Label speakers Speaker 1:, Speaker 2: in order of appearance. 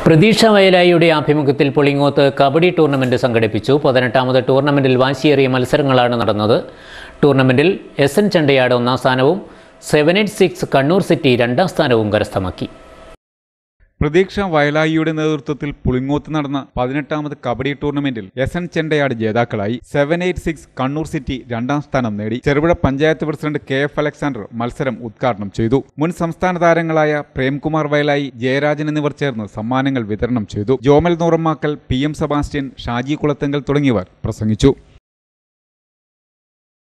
Speaker 1: പ്രതീക്ഷ വയലായിയുടെ ആഭിമുഖ്യത്തിൽ പുളിങ്ങോത്ത് കബഡി ടൂർണമെന്റ് സംഘടിപ്പിച്ചു പതിനെട്ടാമത് ടൂർണമെന്റിൽ വാശിയേറിയ മത്സരങ്ങളാണ് നടന്നത് ടൂർണമെന്റിൽ എസ് എൻ ചണ്ടയാട് ഒന്നാം സ്ഥാനവും seven eight six Kannur city രണ്ടാം സ്ഥാനവും കരസ്ഥമാക്കി
Speaker 2: പ്രതീക്ഷ വയലായിയുടെ നേതൃത്വത്തിൽ പുളിങ്ങോത്ത് നടന്ന പതിനെട്ടാമത് കബഡി ടൂർണമെന്റിൽ എസ് എൻ ചെണ്ടയാട് ജേതാക്കളായി seven eight six Kannur city രണ്ടാം സ്ഥാനം നേടി Cherupuzha panchayat president K F Alexander മത്സരം ഉദ്ഘാടനം ചെയ്തു മുൻ സംസ്ഥാന താരങ്ങളായ പ്രേംകുമാർ വയലായി ജയരാജൻ എന്നിവർ ചേർന്ന് സമ്മാനങ്ങൾ വിതരണം ചെയ്തു Jomal Nooramakkal P M Sebastian Shaji Kulathenkal തുടങ്ങിയവർ പ്രസംഗിച്ചു